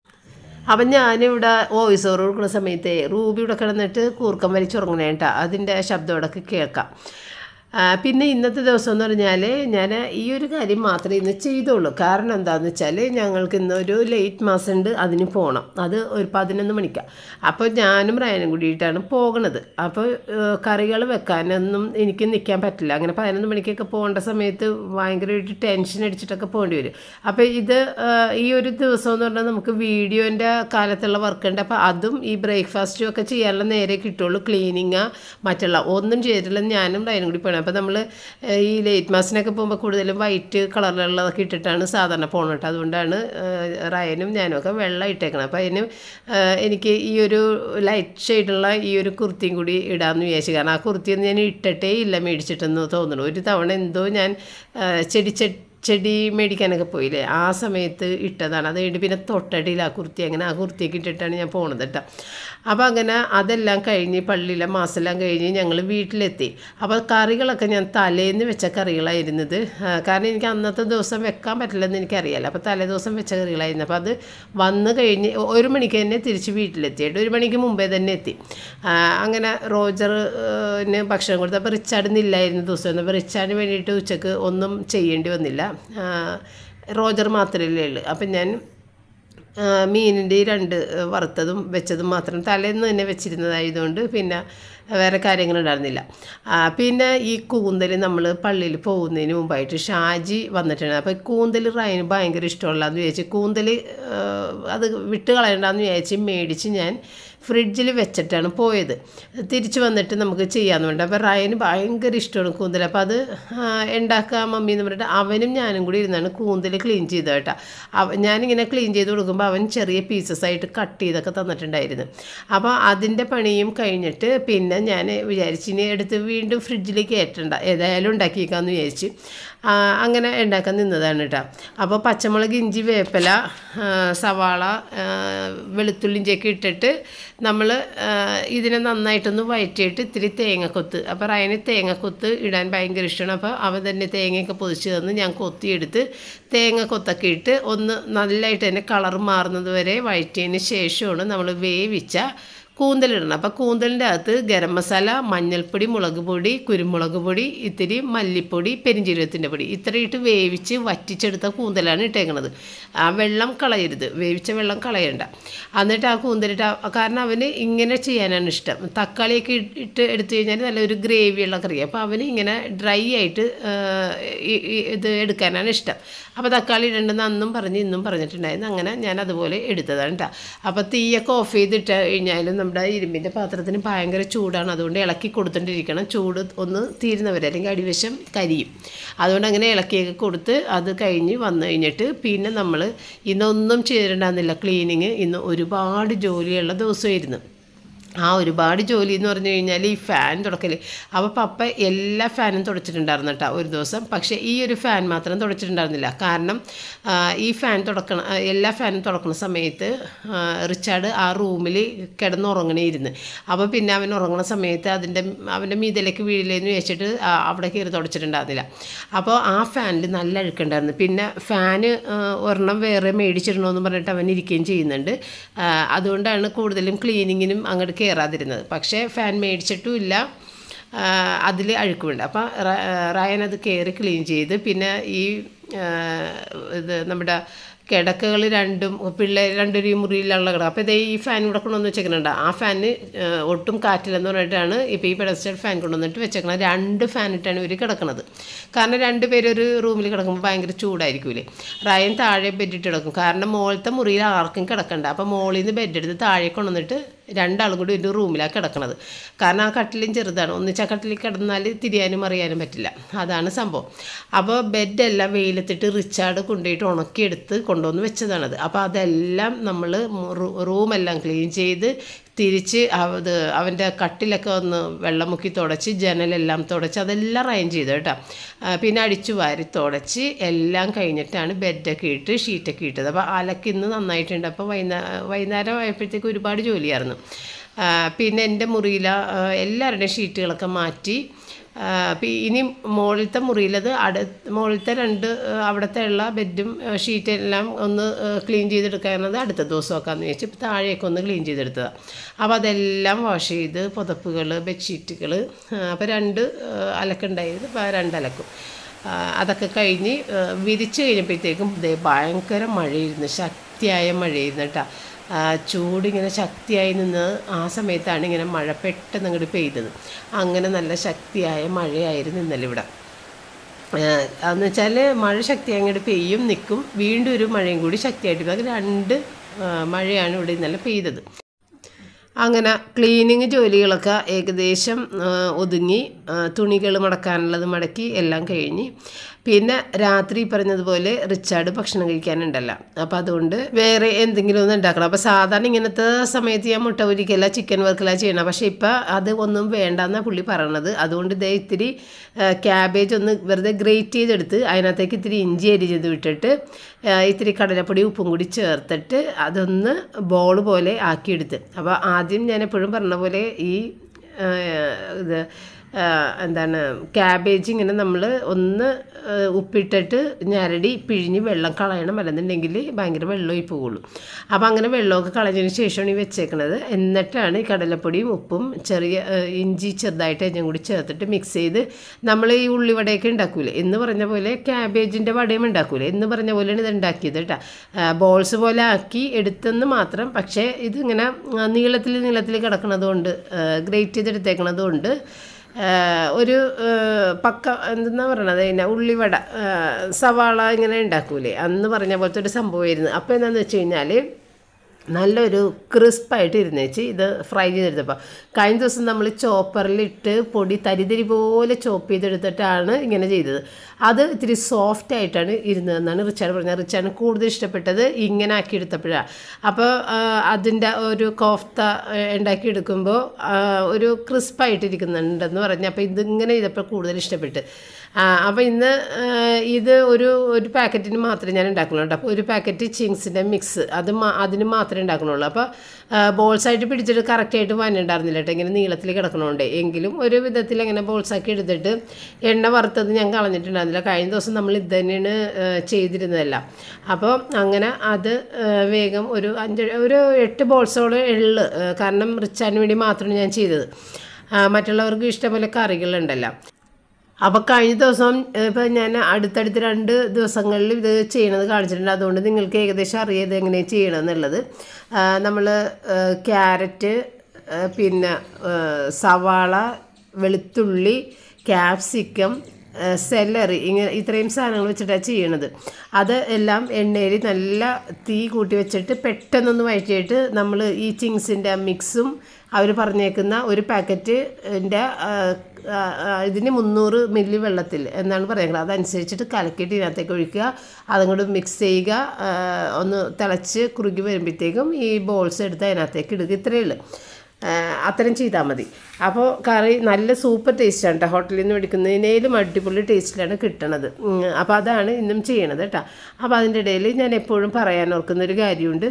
അപ്പം ഞാനിവിടെ വോയിസ് ഓവർ കൊടുക്കുന്ന സമയത്ത് റൂബി ഇവിടെ കിടന്നിട്ട് കൂർക്കം വലിച്ചുറങ്ങണേ കേട്ടോ അതിൻ്റെ ശബ്ദം ഇടയ്ക്ക് കേൾക്കാം ആ, പിന്നെ ഇന്നത്തെ ദിവസം എന്ന് പറഞ്ഞാൽ ഞാൻ ഈ ഒരു കാര്യം മാത്രമേ ഇന്ന് ചെയ്തുള്ളൂ കാരണം എന്താണെന്ന് വെച്ചാൽ ഞങ്ങൾക്ക് ഇന്ന് ഒരു ലേറ്റ് മാസം ഉണ്ട് അതിന് പോകണം അത് ഒരു പതിനൊന്ന് മണിക്കാണ് അപ്പോൾ ഞാനും റയനും കൂടിയിട്ടാണ് പോകണത് അപ്പോൾ കറികൾ വെക്കാനൊന്നും എനിക്ക് നിൽക്കാൻ പറ്റില്ല അങ്ങനെ പതിനൊന്ന് മണിക്കൊക്കെ പോകേണ്ട സമയത്ത് ഭയങ്കരമായിട്ട് ടെൻഷൻ അടിച്ചിട്ടൊക്കെ പോകേണ്ടി വരും അപ്പോൾ ഇത് ആ, ഈ ഒരു ദിവസം എന്ന് പറഞ്ഞാൽ നമുക്ക് വീഡിയോൻ്റെ കാലത്തുള്ള വർക്ക് ഉണ്ട് അപ്പോൾ അതും ഈ ബ്രേക്ക്ഫാസ്റ്റും ഒക്കെ ചെയ്യാനുള്ള നേരെ കിട്ടുള്ളൂ ക്ലീനിങ് മറ്റുള്ള ഒന്നും ചെയ്തിട്ടില്ല ഞാനും റയനും കൂടി പോകണം അപ്പോൾ നമ്മൾ ഈ ലേറ്റ് മാസിനൊക്കെ പോകുമ്പോൾ കൂടുതലും വൈറ്റ് കളറിലുള്ളതൊക്കെ ഇട്ടിട്ടാണ് സാധാരണ പോകണം കേട്ടോ അതുകൊണ്ടാണ് ഏഹ്, റയനും ഞാനും ഒക്കെ വെള്ളം ഇട്ടേക്കണം അപ്പോൾ അതിന് ഏഹ്, എനിക്ക് ഈ ഒരു ലൈറ്റ് ഷെയ്ഡുള്ള ഈ ഒരു കുർത്തിയും കൂടി ഇടാമെന്ന് വിചാരിച്ചു കാരണം ആ കുർത്തിയൊന്നും ഞാൻ ഇട്ടിട്ടേ ഇല്ല മേടിച്ചിട്ടെന്ന് തോന്നുന്നു ഒരു തവണ എന്തോ ഞാൻ ഏഹ്, ചെടി ചെ ചെടി മേടിക്കാനൊക്കെ പോയില്ലേ ആ സമയത്ത് ഇട്ടതാണ് അത് കഴിഞ്ഞിട്ട് പിന്നെ തൊട്ടടിയിൽ ആ കുർത്തി അങ്ങനെ ആ കുർത്തിയൊക്കെ ഇട്ടിട്ടാണ് ഞാൻ പോണത് കേട്ടോ അപ്പോൾ അങ്ങനെ അതെല്ലാം കഴിഞ്ഞ് പള്ളിയിലെ മാസമെല്ലാം കഴിഞ്ഞ് ഞങ്ങൾ വീട്ടിലെത്തി അപ്പോൾ കറികളൊക്കെ ഞാൻ തലേന്ന് വെച്ച കറികളായിരുന്നത് ആ, കാരണം എനിക്ക് അന്നത്തെ ദിവസം വെക്കാൻ പറ്റില്ലെന്ന് എനിക്കറിയാലോ അപ്പോൾ തലേ ദിവസം വെച്ച കറികളായിരുന്നു അപ്പോൾ അത് വന്ന് കഴിഞ്ഞ് ഒ- ഒരു മണിക്ക് തന്നെ തിരിച്ച് വീട്ടിലെത്തി കേട്ടോ ഒരു മണിക്ക് മുമ്പേ തന്നെ എത്തി ആ, അങ്ങനെ റോജറിന് ഭക്ഷണം കൊടുത്തു അപ്പോൾ റിച്ചാർഡിന് ഇല്ലായിരുന്നു ദിവസം അപ്പോൾ റിച്ചാർഡിന് വേണ്ടിയിട്ട് ഉച്ചക്ക് ഒന്നും ചെയ്യേണ്ടി വന്നില്ല ആ, റോജർ മാത്രമല്ലേ ഉള്ളൂ അപ്പം ഞാൻ ആ, മീനിൻ്റെ ഈ രണ്ട് വറുത്തതും വെച്ചതും മാത്രം തലേന്ന് തന്നെ വെച്ചിരുന്നതായതുകൊണ്ട് പിന്നെ വേറെ കാര്യങ്ങളുണ്ടായിരുന്നില്ല ആ, പിന്നെ ഈ കൂന്തൽ നമ്മൾ പള്ളിയിൽ പോകുന്നതിന് മുമ്പായിട്ട് ഷാജി വന്നിട്ടുണ്ട് അപ്പോൾ കൂന്തൽ റയന് ഭയങ്കര ഇഷ്ടമുള്ളതെന്ന് വിചാരിച്ച് കൂന്തൽ ആ, അത് വിട്ട് കളയണ്ടെന്ന് വിചാരിച്ച് മേടിച്ച് ഞാൻ ഫ്രിഡ്ജിൽ വെച്ചിട്ടാണ് പോയത് തിരിച്ച് വന്നിട്ട് നമുക്ക് ചെയ്യാമെന്ന് പറഞ്ഞിട്ട് അപ്പോൾ റയന് ഭയങ്കര ഇഷ്ടമാണ് കൂന്തൽ അപ്പോൾ അത് ആ, ഉണ്ടാക്കാം മമ്മി എന്ന് പറഞ്ഞിട്ട് അവനും ഞാനും കൂടി ഇരുന്നാണ് കൂന്തൽ ക്ലീൻ ചെയ്തത് കേട്ടോ അവ ഞാനിങ്ങനെ ക്ലീൻ ചെയ്ത് കൊടുക്കുമ്പോൾ അവൻ ചെറിയ പീസസ് ആയിട്ട് കട്ട് ചെയ്തൊക്കെ തന്നിട്ടുണ്ടായിരുന്നു അപ്പോൾ അതിൻ്റെ പണിയും കഴിഞ്ഞിട്ട് പിന്നെ ഞാൻ വിചാരിച്ച് ഇനി എടുത്ത് വീണ്ടും ഫ്രിഡ്ജിൽ കയറ്റണ്ട ഏതായാലും ഉണ്ടാക്കിയേക്കാമെന്ന് വിചാരിച്ച് ആ, അങ്ങനെ ഉണ്ടാക്കാൻ നിന്നതാണ് കേട്ടോ അപ്പോൾ പച്ചമുളക് ഇഞ്ചി വേപ്പില ആ, സവാള ആ, വെളുത്തുള്ളി ഇഞ്ചിയൊക്കെ ഇട്ടിട്ട് നമ്മൾ ഇതിനെ നന്നായിട്ടൊന്ന് വയറ്റിയിട്ട് ഇത്തിരി തേങ്ങക്കൊത്ത് അപ്പോൾ റയന് തേങ്ങക്കൊത്ത് ഇടാൻ ഭയങ്കര ഇഷ്ടമാണ് അപ്പോൾ അവൻ തന്നെ തേങ്ങയൊക്കെ പൊതിച്ച് തന്ന് ഞാൻ കൊത്തിയെടുത്ത് തേങ്ങ കൊത്തൊക്കെ ഇട്ട് ഒന്ന് നല്ലതായിട്ട് തന്നെ കളർ മാറുന്നത് വരെ വഴറ്റിയതിന് ശേഷമാണ് നമ്മൾ വേവിച്ച കൂന്തലിടണം അപ്പോൾ കൂന്തലിൻ്റെ അകത്ത് ഗരം മസാല മഞ്ഞൾപ്പൊടി മുളക് പൊടി കുരുമുളക് പൊടി ഇത്തിരി മല്ലിപ്പൊടി പെരിഞ്ചീരകത്തിൻ്റെ പൊടി ഇത്രയിട്ട് വേവിച്ച് വറ്റിച്ചെടുത്ത കൂന്തലാണ് ഇട്ടേക്കണത് ആ വെള്ളം കളയരുത് വേവിച്ച വെള്ളം കളയണ്ട എന്നിട്ട് ആ കൂന്തലിട്ട് ആ- കാരണം അവന് ഇങ്ങനെ ചെയ്യാനാണ് ഇഷ്ടം തക്കാളിയൊക്കെ ഇട്ട് ഇട്ട് എടുത്തു കഴിഞ്ഞാൽ നല്ലൊരു ഗ്രേവിയുള്ള കറി അപ്പോൾ അവന് ഇങ്ങനെ ഡ്രൈ ആയിട്ട് ആ, ഈ- ഈ ഇത് എടുക്കാനാണ് ഇഷ്ടം അപ്പോൾ തക്കാളി ഇടണ്ടെന്ന് അന്നും പറഞ്ഞ് ഇന്നും പറഞ്ഞിട്ടുണ്ടായിരുന്നു അങ്ങനെ ഞാൻ അതുപോലെ എടുത്തതാണ് കേട്ടോ അപ്പോൾ തീയൊക്കെ ഓഫ് ചെയ്തിട്ട് കഴിഞ്ഞാലും നമ്മുടെ ഇരുമ്പിൻ്റെ പാത്രത്തിന് ഭയങ്കര ചൂടാണ് അതുകൊണ്ട് ഇളക്കി കൊടുത്തോണ്ടിരിക്കണം ചൂട് ഒന്ന് തീരുന്നവരെ അല്ലെങ്കിൽ അടിവശം കരിയും അതുകൊണ്ട് അങ്ങനെ ഇളക്കിയൊക്കെ കൊടുത്ത് അത് കഴിഞ്ഞ് വന്നു കഴിഞ്ഞിട്ട് പിന്നെ നമ്മൾ ഇന്നൊന്നും ചെയ്തിട്ടുണ്ടായിരുന്നില്ല ക്ലീനിങ് ഇന്ന് ഒരുപാട് ജോലിയുള്ള ദിവസമായിരുന്നു ആ ഒരുപാട് ജോലി എന്ന് പറഞ്ഞു കഴിഞ്ഞാൽ ഈ ഫാൻ തുടക്കൽ അപ്പോൾ പപ്പ എല്ലാ ഫാനും തുടച്ചിട്ടുണ്ടായിരുന്നു കേട്ടോ ഒരു ദിവസം പക്ഷേ ഈ ഒരു ഫാൻ മാത്രം തുടച്ചിട്ടുണ്ടായിരുന്നില്ല കാരണം ആ, ഈ ഫാൻ തുടക്കണ ആ, എല്ലാ ഫാനും തുടക്കണ സമയത്ത് ആ, റിച്ചാർഡ് ആ റൂമിൽ കിടന്നുറങ്ങണേ ഇരുന്ന് അപ്പോൾ പിന്നെ അവൻ ഉറങ്ങണ സമയത്ത് അതിൻ്റെ അവൻ്റെ മീതിലേക്ക് വീഴില്ലെന്ന് വെച്ചിട്ട് ആ, അവിടെ കയറി തുടച്ചിട്ടുണ്ടായിരുന്നില്ല അപ്പോൾ ആ ഫാനിൽ നല്ല അഴുക്കുണ്ടായിരുന്നു പിന്നെ ഫാന് ആ, ഒരെണ്ണം വേറെ മേടിച്ചിടണമെന്ന് പറഞ്ഞിട്ട് അവൻ ഇരിക്കുകയും ചെയ്യുന്നുണ്ട് ആ, അതുകൊണ്ടാണ് കൂടുതലും ക്ലീനിങ്ങിനും അങ്ങോട്ട് കയറാതിരുന്നത് പക്ഷേ ഫാൻ മേടിച്ചിട്ടും ഇല്ല അതിൽ അഴുക്കുമുണ്ട് അപ്പോൾ റയൻ അത് കയറി ക്ലീൻ ചെയ്ത് പിന്നെ ഈ ആ, ഇത് നമ്മുടെ കിടക്കകൾ രണ്ടും പിള്ളേർ രണ്ടൊരു മുറിയിലുള്ള കിടക്ക അപ്പോൾ ഇതേ ഈ ഫാൻ ഇവിടെ കൊണ്ടുവന്ന് വെച്ചേക്കുന്നുണ്ട് ആ ഫാന് ആ, ഒട്ടും കാറ്റില്ലെന്ന് പറഞ്ഞിട്ടാണ് ഇപ്പോൾ ഈ പെഡസ്റ്റൽ ഫാൻ കൊണ്ടുവന്നിട്ട് വെച്ചേക്കണത് രണ്ട് ഫാൻ ഇട്ടാണ് ഇവർ കിടക്കുന്നത് കാരണം രണ്ട് പേര് ഒരു റൂമിൽ കിടക്കുമ്പോൾ ഭയങ്കര ചൂടായിരിക്കൂലേ റയൻ താഴെ ബെഡിട്ട് കിടക്കും കാരണം മുകളിലത്തെ മുറിയിൽ ആർക്കും കിടക്കണ്ട അപ്പോൾ മുകളിൽ നിന്ന് ബെഡ് എടുത്ത് താഴെ കൊണ്ടുവന്നിട്ട് രണ്ടാളും കൂടി ഒരു റൂമിലാണ് കിടക്കണത് കാരണം ആ കട്ടിലും ചെറുതാണ് ഒന്നിച്ച് ആ കട്ടിലിൽ കിടന്നാൽ തിരിയാനും അറിയാനും പറ്റില്ല അതാണ് സംഭവം അപ്പോൾ ബെഡെല്ലാം വെയിലത്തിട്ട് റിച്ചാർഡ് കൊണ്ടുപോയിട്ട് ഉണക്കിയെടുത്ത് കൊണ്ടുവന്ന് വെച്ചതാണത് അപ്പോൾ അതെല്ലാം നമ്മൾ റൂമെല്ലാം ക്ലീൻ ചെയ്ത് തിരിച്ച് അത് അവൻ്റെ കട്ടിലൊക്കെ ഒന്ന് വെള്ളം മുക്കി തുടച്ച് ജനലെല്ലാം തുടച്ച് അതെല്ലാം റൈൻ ചെയ്തു കേട്ടോ ആ, പിന്നെ അടിച്ചു വാരി തുടച്ച് എല്ലാം കഴിഞ്ഞിട്ടാണ് ബെഡൊക്കെ ഇട്ട് ഷീറ്റൊക്കെ ഇട്ടത് അപ്പോൾ അലക്കിന്ന് നന്നായിട്ടുണ്ട് അപ്പോൾ വൈകുന്നേരം വൈകുന്നേരം ആയപ്പോഴത്തേക്ക് ഒരുപാട് ജോലിയായിരുന്നു ആ, പിന്നെ എൻ്റെ മുറിയിൽ എല്ലാവരുടെയും ഷീറ്റുകളൊക്കെ മാറ്റി ആ, പി- ഇനി മുകളിലത്തെ മുറിയിലത് അടു മുകളിലത്തെ രണ്ട് ആ, അവിടുത്തെ ഉള്ള ബെഡും ഷീറ്റെല്ലാം ഒന്ന് ക്ലീൻ ചെയ്തെടുക്കാനുള്ളത് അടുത്ത ദിവസമൊക്കെയാണെന്ന് വെച്ച് ഇപ്പം താഴെയൊക്കെ ഒന്ന് ക്ലീൻ ചെയ്തെടുത്തതാണ് അപ്പോൾ അതെല്ലാം വാഷ് ചെയ്ത് പുതപ്പുകൾ ബെഡ്ഷീറ്റുകൾ അപ്പോൾ രണ്ട് ആ, അലക്കുണ്ടായത് ഇപ്പോൾ രണ്ട് അലക്കും ആ, അതൊക്കെ കഴിഞ്ഞ് ആ, വിരിച്ച് കഴിഞ്ഞപ്പോഴത്തേക്കും ദേ ഭയങ്കര മഴയായിരുന്നു ശക്തിയായ മഴയായിരുന്നു കേട്ടോ ആ, ചൂടിങ്ങനെ ശക്തിയായി നിന്ന് ആ സമയത്താണ് ഇങ്ങനെ മഴ പെട്ടെന്ന് അങ്ങോട്ട് പെയ്തത് അങ്ങനെ നല്ല ശക്തിയായ മഴയായിരുന്നു ഇന്നലെ ഇവിടെ എന്ന് വെച്ചാൽ മഴ ശക്തി അങ്ങോട്ട് പെയ്യും നിൽക്കും വീണ്ടും ഒരു മഴയും കൂടി ശക്തിയായിട്ട് പെയ്യും. അങ്ങനെ രണ്ട് ആ, മഴയാണ് ഇവിടെ ഇന്നലെ പെയ്തത് അങ്ങനെ ക്ലീനിങ് ജോലികളൊക്കെ ഏകദേശം ആ, ഒതുങ്ങി തുണികൾ മടക്കാനുള്ളത് മടക്കി എല്ലാം കഴിഞ്ഞ് പിന്നെ രാത്രി പറഞ്ഞതുപോലെ റിച്ചാർഡ് ഭക്ഷണം കഴിക്കാനുണ്ടല്ലോ അപ്പോൾ അതുകൊണ്ട് വേറെ എന്തെങ്കിലും ഒന്ന് ഉണ്ടാക്കണം അപ്പോൾ സാധാരണ ഇങ്ങനത്തെ സമയത്ത് ഞാൻ മുട്ട പൊരിക്കല ചിക്കൻ വർക്കല ചെയ്യണം പക്ഷേ ഇപ്പം അത് ഒന്നും വേണ്ടെന്നാണ് പുള്ളി പറയണത് അതുകൊണ്ട് ഇതേ ഇത്തിരി ക്യാബേജ് ഒന്ന് വെറുതെ ഗ്രേറ്റ് ചെയ്തെടുത്ത് അതിനകത്തേക്ക് ഇത്തിരി ഇഞ്ചി അരിഞ്ഞത് വിട്ടിട്ട് ആ, ഇത്തിരി കടലപ്പൊടി ഉപ്പും കൂടി ചേർത്തിട്ട് അതൊന്ന് ബോൾ പോലെ ആക്കിയെടുത്ത് അപ്പോൾ ആദ്യം ഞാൻ എപ്പോഴും പറഞ്ഞ പോലെ ഈ ആ, ഇത് ആ, എന്താണ് ക്യാബേജ് ഇങ്ങനെ നമ്മൾ ഒന്ന് ആ, ഉപ്പിട്ടിട്ട് ഞരടി പിഴിഞ്ഞ് വെള്ളം കളയണം അല്ലെന്നുണ്ടെങ്കിൽ ഭയങ്കര വെള്ളമായി പോകുള്ളൂ അപ്പോൾ അങ്ങനെ വെള്ളമൊക്കെ കളഞ്ഞതിന് ശേഷമാണ് ഈ വെച്ചേക്കണത് എന്നിട്ടാണ് ഈ കടലപ്പൊടിയും ഉപ്പും ചെറിയ ആ, ഇഞ്ചി ചെറുതായിട്ട് എല്ലാം കൂടി ചേർത്തിട്ട് മിക്സ് ചെയ്ത് നമ്മൾ ഈ ഉള്ളിവടയൊക്കെ ഉണ്ടാക്കൂലേ എന്ന് പറഞ്ഞ പോലെ ക്യാബേജിൻ്റെ വടയും ഉണ്ടാക്കൂലേ എന്ന് പറഞ്ഞ പോലെയാണ് ഇത് ഉണ്ടാക്കിയത് കേട്ടോ ബോൾസ് പോലെ ആക്കി എടുത്തെന്ന് മാത്രം പക്ഷേ ഇതിങ്ങനെ ആ, നീളത്തിൽ നീളത്തിൽ കിടക്കണത് കൊണ്ട് ഗ്രേറ്റ് ചെയ്തെടുത്തേക്കണത് കൊണ്ട് ആ, ഒരു ആ, പക്ക എന്തെന്നാ പറയണത് പിന്നെ ഉള്ളിവട ആ, സവാള ഇങ്ങനെ ഉണ്ടാക്കൂലേ അന്ന് പറഞ്ഞ പോലത്തെ ഒരു സംഭവമായിരുന്നു അപ്പോൾ എന്താണെന്ന് വെച്ച് കഴിഞ്ഞാൽ നല്ലൊരു ക്രിസ്പായിട്ട് ഇരുന്നേച്ച് ഇത് ഫ്രൈ ചെയ്തെടുത്തപ്പോൾ കഴിഞ്ഞ ദിവസം നമ്മൾ ചോപ്പറിലിട്ട് പൊടി തരിതരി പോലെ ചോപ്പ് ചെയ്തെടുത്തിട്ടാണ് ഇങ്ങനെ ചെയ്തത് അത് ഇത്തിരി സോഫ്റ്റ് ആയിട്ടാണ് ഇരുന്നതെന്നാണ് റിച്ചാർഡ് പറഞ്ഞത് റിച്ചാർഡിന് കൂടുതൽ ഇഷ്ടപ്പെട്ടത് ഇങ്ങനെ ആക്കിയെടുത്തപ്പോഴാണ് അപ്പോൾ അതിൻ്റെ ഒരു കോഫ്ത ആ, ഉണ്ടാക്കിയെടുക്കുമ്പോൾ ആ, ഒരു ക്രിസ്പായിട്ടിരിക്കുന്നുണ്ടെന്ന് പറഞ്ഞ് അപ്പോൾ ഇതിങ്ങനെ ചെയ്തപ്പോൾ കൂടുതൽ ഇഷ്ടപ്പെട്ട് അപ്പോൾ ഇന്ന് ആ, ഇത് ഒരു ഒരു പാക്കറ്റിന് മാത്രമേ ഞാൻ ഉണ്ടാക്കുള്ളൂ കേട്ടോ അപ്പോൾ ഒരു പാക്കറ്റ് ചിങ്സിൻ്റെ മിക്സ് അത് മാ- അതിന് മാത്രമേ മാത്രമേ ഉണ്ടാക്കണുള്ളൂ അപ്പോൾ ബോൾസായിട്ട് പിടിച്ചിട്ട് കറക്റ്റായിട്ട് വന്നിട്ടുണ്ടായിരുന്നില്ല കേട്ടോ ഇങ്ങനെ നീളത്തിൽ കിടക്കണോണ്ട് എങ്കിലും ഒരു വിധത്തിൽ ഇങ്ങനെ ബോൾസാക്കി എടുത്തിട്ട് എണ്ണ വറുത്തത് ഞാൻ കളഞ്ഞിട്ടുണ്ടായിരുന്നില്ല കഴിഞ്ഞ ദിവസം നമ്മൾ ഇത് തന്നെയാണ് ആ, ചെയ്തിരുന്നതല്ല അപ്പോൾ അങ്ങനെ അത് ആ, വേഗം ഒരു അഞ്ച് ഒരു എട്ട് ബോൾസോളം എള്ള് ആ, കാരണം റിച്ചാൻ വേണ്ടി മാത്രമാണ് ഞാൻ ചെയ്തത് ആ, മറ്റുള്ളവർക്ക് ഇഷ്ടംപോലെ കറികളുണ്ടല്ലോ അപ്പോൾ കഴിഞ്ഞ ദിവസം ഇപ്പം ഞാൻ അടുത്തടുത്ത് രണ്ട് ദിവസങ്ങളിൽ ഇത് ചെയ്യണത് കാണിച്ചിട്ടുണ്ട് അതുകൊണ്ട് നിങ്ങൾക്ക് ഏകദേശം അറിയാം ഇത് എങ്ങനെയാണ് ചെയ്യണമെന്നുള്ളത് നമ്മൾ ക്യാരറ്റ് ആ, പിന്നെ ആ, സവാള വെളുത്തുള്ളി ക്യാപ്സിക്കം സെല്ലറി ഇങ്ങനെ ഇത്രയും സാധനങ്ങൾ വെച്ചിട്ടാണ് ചെയ്യണത് അത് എല്ലാം എണ്ണയിൽ നല്ല തീ കൂട്ടി വെച്ചിട്ട് പെട്ടെന്നൊന്ന് വഴറ്റിയിട്ട് നമ്മൾ ഈ ചിങ്സിൻ്റെ മിക്സും അവർ പറഞ്ഞേക്കുന്ന ഒരു പാക്കറ്റിൻ്റെ ഇതിന് മുന്നൂറ് മില്ലി വെള്ളത്തിൽ എന്നാണ് പറയുന്നത് അതനുസരിച്ചിട്ട് കലക്കിയിട്ട് ഇതിനകത്തേക്ക് ഒഴിക്കുക അതങ്ങോട്ട് മിക്സ് ചെയ്യുക ആ, ഒന്ന് തിളച്ച് കുറുകി വരുമ്പോഴത്തേക്കും ഈ ബോൾസ് എടുത്ത് അതിനകത്തേക്ക് ഇടുക ഇത്രയേ ഉള്ളൂ ആ, അത്രയും ചെയ്താൽ മതി അപ്പോൾ കറി നല്ല സൂപ്പർ ടേസ്റ്റാണ് കേട്ടോ ഹോട്ടലിൽ നിന്ന് മേടിക്കുന്നതിനേലും അടിപൊളി ടേസ്റ്റിലാണ് കിട്ടണത് ഉം, അപ്പോൾ അതാണ് ഇന്നും ചെയ്യണത് കേട്ടോ അപ്പോൾ അതിൻ്റെ ഇടയിൽ ഞാൻ എപ്പോഴും പറയാൻ ഓർക്കുന്നൊരു കാര്യമുണ്ട്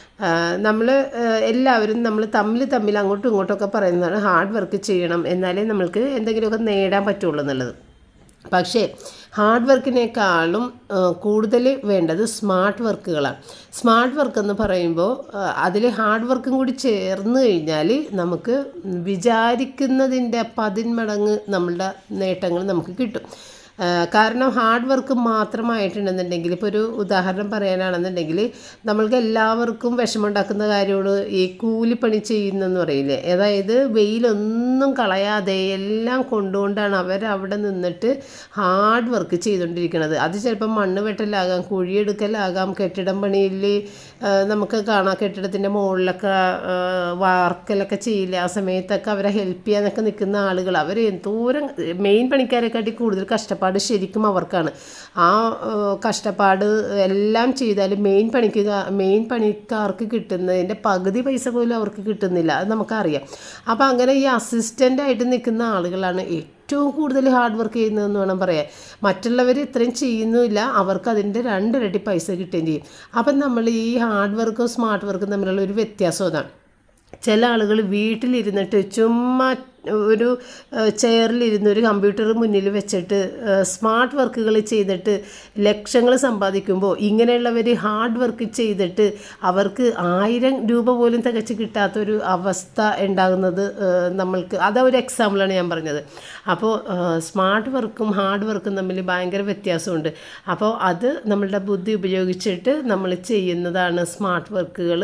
നമ്മൾ എല്ലാവരും നമ്മൾ തമ്മിൽ തമ്മിൽ അങ്ങോട്ടും ഇങ്ങോട്ടുമൊക്കെ പറയുന്നതാണ് ഹാർഡ് വർക്ക് ചെയ്യണം എന്നാലേ നമ്മൾക്ക് എന്തെങ്കിലുമൊക്കെ നേടാൻ പറ്റുള്ളൂ എന്നുള്ളത് പക്ഷേ ഹാർഡ് വർക്കിനേക്കാളും കൂടുതൽ വേണ്ടത് സ്മാർട്ട് വർക്കുകളാണ് സ്മാർട്ട് വർക്ക് എന്ന് പറയുമ്പോൾ അതിൽ ഹാർഡ് വർക്കും കൂടി ചേർന്ന് കഴിഞ്ഞാൽ നമുക്ക് വിചാരിക്കുന്നതിൻ്റെ പതിന്മടങ്ങ് നമ്മളുടെ നേട്ടങ്ങൾ നമുക്ക് കിട്ടും ആ, കാരണം ഹാർഡ് വർക്ക് മാത്രമായിട്ടുണ്ടെന്നുണ്ടെങ്കിൽ ഇപ്പോൾ ഒരു ഉദാഹരണം പറയാനാണെന്നുണ്ടെങ്കിൽ നമ്മൾക്ക് എല്ലാവർക്കും വിഷമമുണ്ടാക്കുന്ന കാര്യമാണ് ഈ കൂലിപ്പണി ചെയ്യുന്നെന്ന് പറയില്ലേ അതായത് വെയിലൊന്നും കളയാതെ എല്ലാം കൊണ്ടുകൊണ്ടാണ് അവരവിടെ നിന്നിട്ട് ഹാർഡ് വർക്ക് ചെയ്തുകൊണ്ടിരിക്കുന്നത് അത് ചിലപ്പോൾ മണ്ണ് വെട്ടലാകാം കുഴിയെടുക്കലാകാം കെട്ടിടം പണിയിൽ നമുക്ക് കാണാം കെട്ടിടത്തിൻ്റെ മുകളിലൊക്കെ ആ, വാർക്കലൊക്കെ ചെയ്യില്ല ആ സമയത്തൊക്കെ അവരെ ഹെൽപ്പ് ചെയ്യാനൊക്കെ നിൽക്കുന്ന ആളുകൾ അവർ എന്തോരം മെയിൻ പണിക്കാരെക്കാട്ടി കൂടുതൽ കഷ്ടപ്പാട് ശരിക്കും അവർക്കാണ് ആ ആ, കഷ്ടപ്പാട് എല്ലാം ചെയ്താലും മെയിൻ പണിക്ക് മെയിൻ പണിക്കാർക്ക് കിട്ടുന്നതിൻ്റെ പകുതി പൈസ പോലും അവർക്ക് കിട്ടുന്നില്ല അത് നമുക്കറിയാം അപ്പോൾ അങ്ങനെ ഈ അസിസ്റ്റൻ്റ് ആയിട്ട് നിൽക്കുന്ന ആളുകളാണ് ഏറ്റവും കൂടുതൽ ഹാർഡ് വർക്ക് ചെയ്യുന്നതെന്ന് വേണം പറയാൻ മറ്റുള്ളവർ ഇത്രയും ചെയ്യുന്നുമില്ല അവർക്ക് അതിൻ്റെ രണ്ടിരട്ടി പൈസ കിട്ടുകയും ചെയ്യും അപ്പം നമ്മൾ ഈ ഹാർഡ് വർക്കും സ്മാർട്ട് വർക്കും തമ്മിലുള്ള ഒരു വ്യത്യാസം അതാണ് ചില ആളുകൾ വീട്ടിലിരുന്നിട്ട് ചുമ്മാ ഒരു ചെയറിലിരുന്ന് ഒരു കമ്പ്യൂട്ടർ മുന്നിൽ വെച്ചിട്ട് സ്മാർട്ട് വർക്കുകൾ ചെയ്തിട്ട് ലക്ഷങ്ങൾ സമ്പാദിക്കുമ്പോൾ ഇങ്ങനെയുള്ളവർ ഹാർഡ് വർക്ക് ചെയ്തിട്ട് അവർക്ക് ആയിരം രൂപ പോലും തികച്ച് കിട്ടാത്തൊരു അവസ്ഥ ഉണ്ടാകുന്നത് ഏഹ്, നമ്മൾക്ക് അതൊരു എക്സാമ്പിളാണ് ഞാൻ പറഞ്ഞത് അപ്പോൾ സ്മാർട്ട് വർക്കും ഹാർഡ് വർക്കും തമ്മിൽ ഭയങ്കര വ്യത്യാസമുണ്ട് അപ്പോൾ അത് നമ്മളുടെ ബുദ്ധി ഉപയോഗിച്ചിട്ട് നമ്മൾ ചെയ്യുന്നതാണ് സ്മാർട്ട് വർക്കുകൾ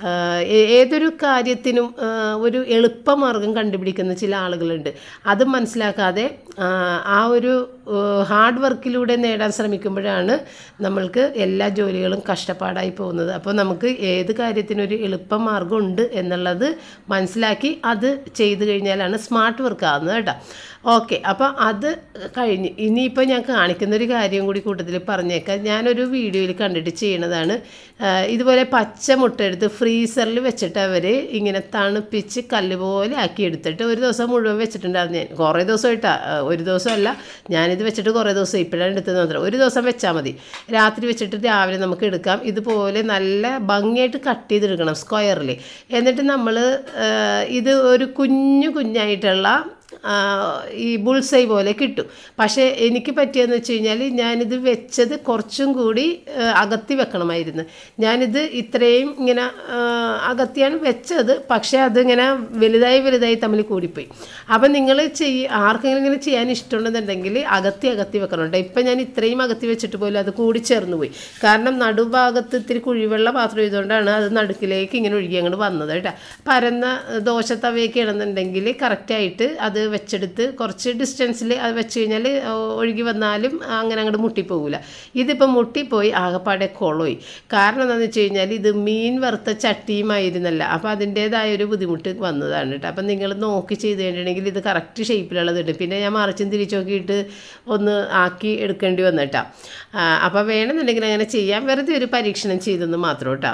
ഏതൊരു കാര്യത്തിനും ആ, ഒരു എളുപ്പമാർഗം കണ്ടുപിടിക്കുന്ന ചില ആളുകളുണ്ട് അത് മനസ്സിലാക്കാതെ ആ, ആ ഒരു ഹാർഡ് വർക്കിലൂടെ നേടാൻ ശ്രമിക്കുമ്പോഴാണ് നമ്മൾക്ക് എല്ലാ ജോലികളും കഷ്ടപ്പാടായി പോകുന്നത് അപ്പോൾ നമുക്ക് ഏത് കാര്യത്തിനും ഒരു എളുപ്പമാർഗം ഉണ്ട് എന്നുള്ളത് മനസ്സിലാക്കി അത് ചെയ്തു കഴിഞ്ഞാലാണ് സ്മാർട്ട് വർക്ക് ആകുന്നത് കേട്ടോ ഓക്കെ അപ്പോൾ അത് കഴിഞ്ഞ് ഇനിയിപ്പോൾ ഞാൻ കാണിക്കുന്ന ഒരു കാര്യം കൂടി കൂട്ടത്തിൽ പറഞ്ഞേക്കാം ഞാനൊരു വീഡിയോയിൽ കണ്ടിട്ട് ചെയ്യണതാണ് ആ, ഇതുപോലെ പച്ച മുട്ട എടുത്ത് ഫ്രീസറിൽ വെച്ചിട്ട് അവർ ഇങ്ങനെ തണുപ്പിച്ച് കല്ല് പോലെ ആക്കി എടുത്തിട്ട് ഒരു ദിവസം മുഴുവൻ വെച്ചിട്ടുണ്ടായിരുന്നു ഞാൻ കുറേ ദിവസമായിട്ടാ ആ, ഒരു ദിവസമല്ല ഞാനിത് വെച്ചിട്ട് കുറേ ദിവസം ഇപ്പോഴാണ് എടുത്തത് മാത്രം ഒരു ദിവസം വെച്ചാൽ മതി രാത്രി വെച്ചിട്ട് രാവിലെ നമുക്ക് എടുക്കാം ഇതുപോലെ നല്ല ഭംഗിയായിട്ട് കട്ട് ചെയ്തെടുക്കണം സ്ക്വയറിൽ എന്നിട്ട് നമ്മൾ ഇത് ഒരു കുഞ്ഞു കുഞ്ഞായിട്ടുള്ള ആ, ഈ ബുൾസൈ പോലെ കിട്ടും പക്ഷേ എനിക്ക് പറ്റിയെന്ന് വെച്ച് കഴിഞ്ഞാൽ ഞാനിത് വെച്ചത് കുറച്ചും കൂടി ആ, അകത്തി വെക്കണമായിരുന്നു ഞാനിത് ഇത്രയും ഇങ്ങനെ ആ, അകത്തിയാണ് വെച്ചത് പക്ഷേ അതിങ്ങനെ വലുതായി വലുതായി തമ്മിൽ കൂടിപ്പോയി അപ്പം നിങ്ങൾ ചെയ്യ ആർക്കെങ്കിലും ഇങ്ങനെ ചെയ്യാൻ ഇഷ്ടമുണ്ടെന്നുണ്ടെങ്കിൽ അകത്തി അകത്തി വെക്കണം കേട്ടോ ഇപ്പം ഞാൻ ഇത്രയും അകത്തി വെച്ചിട്ട് പോലും അത് കൂടി ചേർന്ന് പോയി കാരണം നടുഭാഗത്ത് ഇത്തിരി കുഴിവെള്ള പാത്രം ഇതുകൊണ്ടാണ് അത് നടുക്കിലേക്ക് ഇങ്ങനെ ഒഴുകി അങ്ങോട്ട് വന്നത് കേട്ടോ പരന്ന ദോശ തവയൊക്കെ ആണെന്നുണ്ടെങ്കിൽ കറക്റ്റായിട്ട് അത് വെച്ചെടുത്ത് കുറച്ച് ഡിസ്റ്റൻസിൽ അത് വെച്ച് കഴിഞ്ഞാൽ ഒഴുകി വന്നാലും അങ്ങനെ അങ്ങോട്ട് മുട്ടിപ്പോകില്ല ഇതിപ്പോൾ മുട്ടിപ്പോയി ആകപ്പാടെ കൊളോയി കാരണം എന്താണെന്ന് വെച്ച് കഴിഞ്ഞാൽ ഇത് മീൻ വറുത്ത ചട്ടിയുമായിരുന്നല്ല അപ്പോൾ അതിൻ്റേതായ ഒരു ബുദ്ധിമുട്ട് വന്നതാണ് കേട്ടോ അപ്പം നിങ്ങൾ നോക്കി ചെയ്ത് കഴിഞ്ഞിട്ടുണ്ടെങ്കിൽ ഇത് കറക്റ്റ് ഷേപ്പിലുള്ളതുണ്ട് പിന്നെ ഞാൻ മറിച്ചും തിരിച്ചു നോക്കിയിട്ട് ഒന്ന് ആക്കി എടുക്കേണ്ടി വന്നിട്ടാ അപ്പോൾ വേണമെന്നുണ്ടെങ്കിൽ അങ്ങനെ ചെയ്യാം വെറുതെ ഒരു പരീക്ഷണം ചെയ്തെന്ന് മാത്രം കേട്ടോ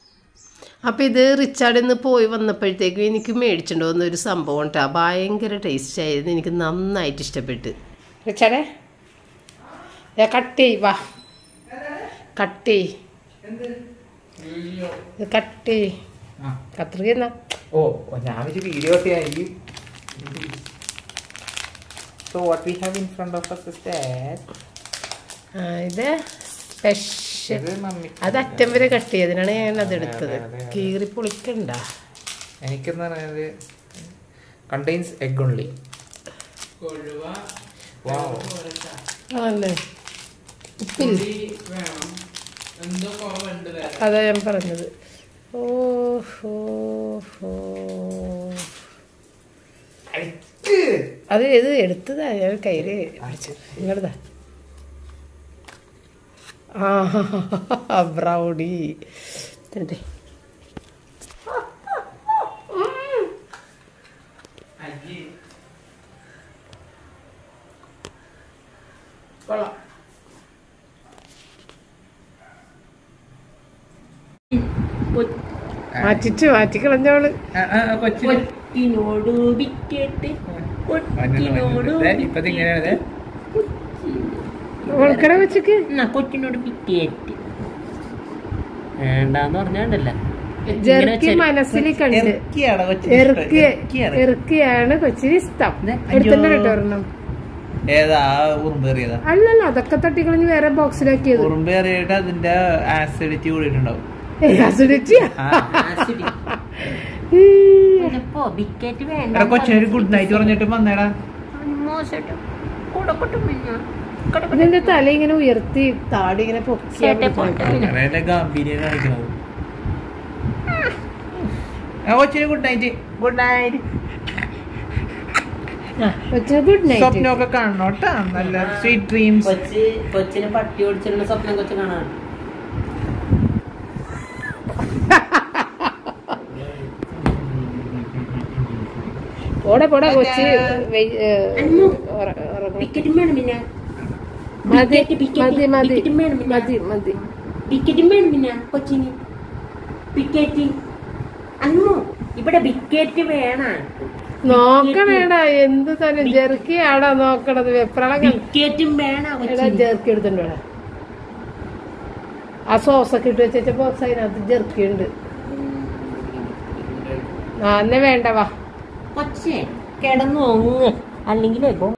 അപ്പോൾ ഇത് റിച്ചാർഡിൽ നിന്ന് പോയി വന്നപ്പോഴത്തേക്കും എനിക്ക് മേടിച്ചിട്ട് വന്ന ഒരു സംഭവം കേട്ടോ ഭയങ്കര ടേസ്റ്റ് ആയിരുന്നു എനിക്ക് നന്നായിട്ട് ഇഷ്ടപ്പെട്ട് റിച്ചാർഡേ കട്ട് ചെയ് വാ കട്ട് ചെയ് ഇത് കട്ട് ആ. കത്രിക എന്നാ ഓ ഞാൻ വെച്ച് വീഡിയോ ഈ so what we have in front of us is that ആ, ഇത് സ്പെഷ്യൽ ഇത് മമ്മി അത് അറ്റം വരെ കട്ട് ചെയ്തതിനാണ് ഞാൻ അത് അതെ, എടുത്തത് അതെ, അതെ. കീറി പൊളിക്കണ്ട എനിക്കെന്ന് പറയുന്നത് കണ്ടെയ്ൻസ് എഗ് ഓൺലി വാവ് ആണല്ലേ ഉപ്പിൽ അതാ ഞാൻ പറഞ്ഞത് ഓ ഹോ ഹോ അത് ഇത് എടുത്തതാ ഞാൻ കയ്യില് നിങ്ങളതാ ആ ബ്രൗണി എന്നിട്ടേ കൊള്ളാം മാറ്റിച്ച് മാറ്റിക്കളഞ്ഞോള് കൊച്ചിനോട് വിക്കറ്റ് കൊച്ചിനോട് ഇപ്പത് ഇങ്ങനെയാണ് ഓൾക്കട വെച്ചക്ക് എന്നാ കൊച്ചിനോട് വിക്കറ്റ് വേണ്ടാന്ന് പറഞ്ഞാണ്ടല്ല ജെർക്കി മനസ്സിൽ കണ്ട് എറുക്കി എറുക്കിയാണ് കൊച്ചിന് ഇഷ്ടം എടുത്തന്നെ കേട്ടോ ഒരെണ്ണം ഏതാ ഉറുമ്പേറിയതാ അല്ലല്ല അതൊക്കെ തട്ടിക്കളഞ്ഞ് വേറെ ബോക്സിലാക്കിയത് ഉറുമ്പേറിയിട്ട് അതിന്റെ ആസിഡിറ്റി കൂടിയിട്ടുണ്ടാവും അസുരച്ചിയാ ഇപ്പോ വിക്കറ്റ് വേണ്ട എടാ കൊച്ചിനൊരു ഗുഡ് നൈറ്റ് പറഞ്ഞിട്ട് വന്നേടാ മോശം കൂടക്കൊട്ടും ഇതിന്റെ തല ഇങ്ങനെ ഉയർത്തി താടി ഇങ്ങനെ പൊക്കി ചേട്ടൻ പോട്ടെ അങ്ങനെ ഗാംഭീര്യം കാണിക്കുന്നത് ആ കൊച്ചിന് ഗുഡ് നൈറ്റ് ഗുഡ് നൈറ്റ് കൊച്ചിന് ഗുഡ് നൈറ്റ് സ്വപ്നമൊക്കെ കാണണോട്ടാ നല്ല സ്വീറ്റ് ഡ്രീംസ് കൊച്ചി കൊച്ചിനെ പട്ടി ഓടിച്ചിരുന്ന സ്വപ്നം കൊച്ചു കാണാൻ പോടെ പോടെ കൊച്ചി വെയ്- ഏ, ഉറ- ഉറങ്ങും. വിക്കറ്റും വേണം പിന്നെ മതി വിക്കറ്റ്, വിക്കറ്റ്, മതി മതി വിക്കറ്റും വേണം പിന്നെ. മതി മതി വിക്കറ്റും വേണം പിന്നെ കൊച്ചിന് വിക്കറ്റ് അമ്മോ ഇവിടെ വിക്കറ്റ് വേണം നോക്കണേടാ എന്ത് തന്നെ ജെർക്കിയാടാ നോക്കണത് വെപ്രാളം കണ്ട വിക്കറ്റും വേണം എടാ കൊച്ചിന് ജെർക്കി എടുത്തിട്ടുണ്ടോടാ ആ സോസൊക്കെ ഇട്ട് വെച്ച ബോക്സ് അതിനകത്ത് ജെർക്കി ഉണ്ട് ആ എന്നെ വേണ്ട വാ കൊച്ചേ കിടന്നു ഒങ്ങ് അല്ലെങ്കിൽ